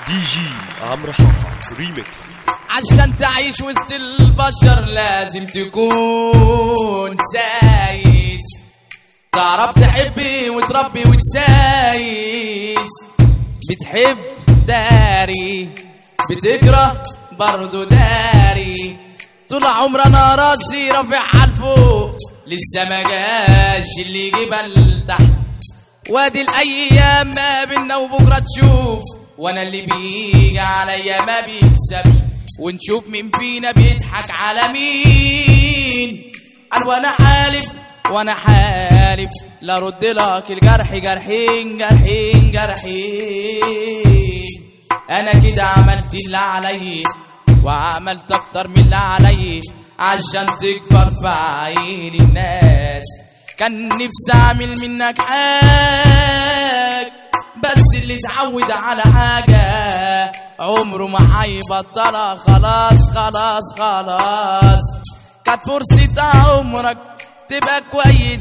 دي جي عمرو حاحة ريميكس عشان تعيش وسط البشر لازم تكون سايس تعرف تحبي وتربي وتسايس بتحب داري بتكره برضو داري طول عمرنا راسي رافعها لفوق لسه ما جاش اللي جبل تحت وادي الايام ما بينا وبكره تشوف وانا اللي بيجي عليا ما بيكسبش ونشوف مين فينا بيضحك على مين قال وانا حالف وانا حالف لا رد لك الجرح جرحين جرحين جرحين انا كده عملت اللي علي وعملت اكتر من اللي علي عشان تكبر في عين الناس كان نفسي اعمل منك حاجة بس اللي اتعود على حاجة عمره ما هيبطلها خلاص خلاص خلاص كانت فرصة عمرك تبقى كويس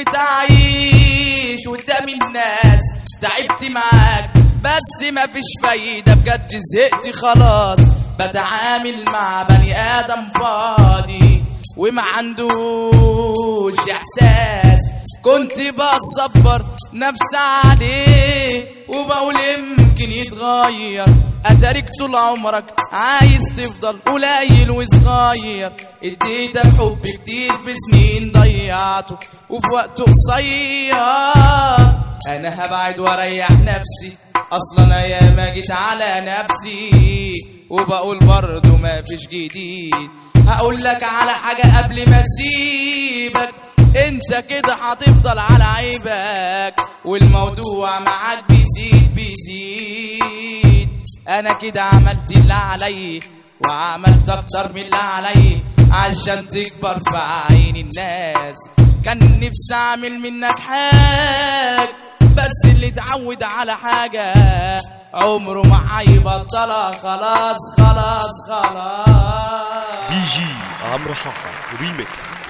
وتعيش قدام الناس تعبت معاك بس ما فيش فايدة بجد زهقت خلاص بتعامل مع بني آدم فاضي وما عندوش إحساس كنت بصبر نفسي عليه وبقول يمكن يتغير اتاريك طول عمرك عايز تفضل قليل وصغير اديتك حب كتير في سنين ضيعته وفي وقت قصير انا هبعد واريح نفسي اصلا انا ياما جيت على نفسي وبقول برضه ما فيش جديد هقول لك على حاجة قبل ما اسيبك انت كده هتفضل على عيبك والموضوع معاك بيزيد بيزيد انا كده عملت اللي علي وعملت اكتر من اللي علي عشان تكبر في عين الناس كان نفسي اعمل منك حاجة بس اللي اتعود على حاجة عمره ما هيبطلها خلاص خلاص خلاص دي جي عمرو حاحة ريميكس